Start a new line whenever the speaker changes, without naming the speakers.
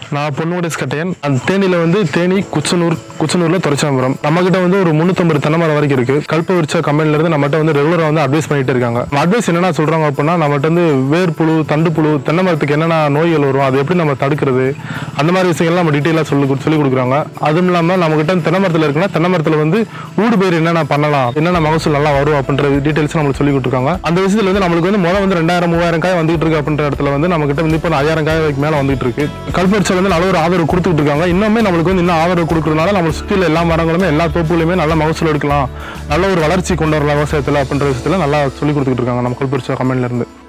நான் பொன்னுடைய கட்டையன் அந்த தேனியில் வந்து தேனி குச்சனூர் குச்சனூரில் துறைச்சாம்பரம் நம்மகிட்ட வந்து ஒரு முந்நூற்றம்பது தென்னை மரம் வரைக்கும் இருக்கு கல்ப விரிச்ச கம்பெனில இருந்து நம்மகிட்ட வந்து ரெகுலராக வந்து அட்வைஸ் பண்ணிட்டு இருக்காங்க அட்வைஸ் என்னென்ன சொல்றாங்க அப்படின்னா நம்மகிட்ட வந்து வேர்ப்புழு தண்டு புழு தென்னை மரத்துக்கு என்னென்ன நோய்கள் வரும் அதை எப்படி நம்ம தடுக்கிறது அந்த மாதிரி விஷயங்கள்லாம் நம்ம டீட்டெயிலாக சொல்லி கொடு- சொல்லி கொடுக்குறாங்க அதுவும் இல்லாமல் நம்மகிட்ட தென்னை மரத்தில் இருக்குன்னா தென்னை மரத்தில் வந்து ஊடு பயிர் என்னென்ன பண்ணலாம் என்னென்ன மகசூல் நல்லா வரும் அப்படின்ற டீட்டெயில்ஸ் நம்மளுக்கு சொல்லி கொடுத்துருக்காங்க அந்த விஷயத்துல வந்து நம்மளுக்கு வந்து முதல்ல வந்து ரெண்டாயிரம் மூவாயிரம் காய் வந்துகிட்டு இருக்கு அப்படின்ற இடத்துல வந்து நம்ம கிட்ட வந்து இப்போ ஐயாயிரம் காய் வரைக்கும் மேலே வந்துட்டு இருக்கு கல்பரிச்சல் வந்து நல்ல ஒரு ஆதரவு கொடுத்துட்டு இருக்காங்க இன்னுமே நம்மளுக்கு வந்து இன்னும் ஆதரவு கொடுக்கறதுனால நம்ம சுற்றில எல்லா மரங்களுமே எல்லா தோப்புலையுமே நல்ல மகசூல் எடுக்கலாம் நல்ல ஒரு வளர்ச்சி கொண்டு வரலாம் விவசாயத்தில் அப்படின்ற விஷயத்துல நல்லா சொல்லி கொடுத்துட்டு இருக்காங்க நம்ம கல்பரிச்சல் கம்பெனில இருந்து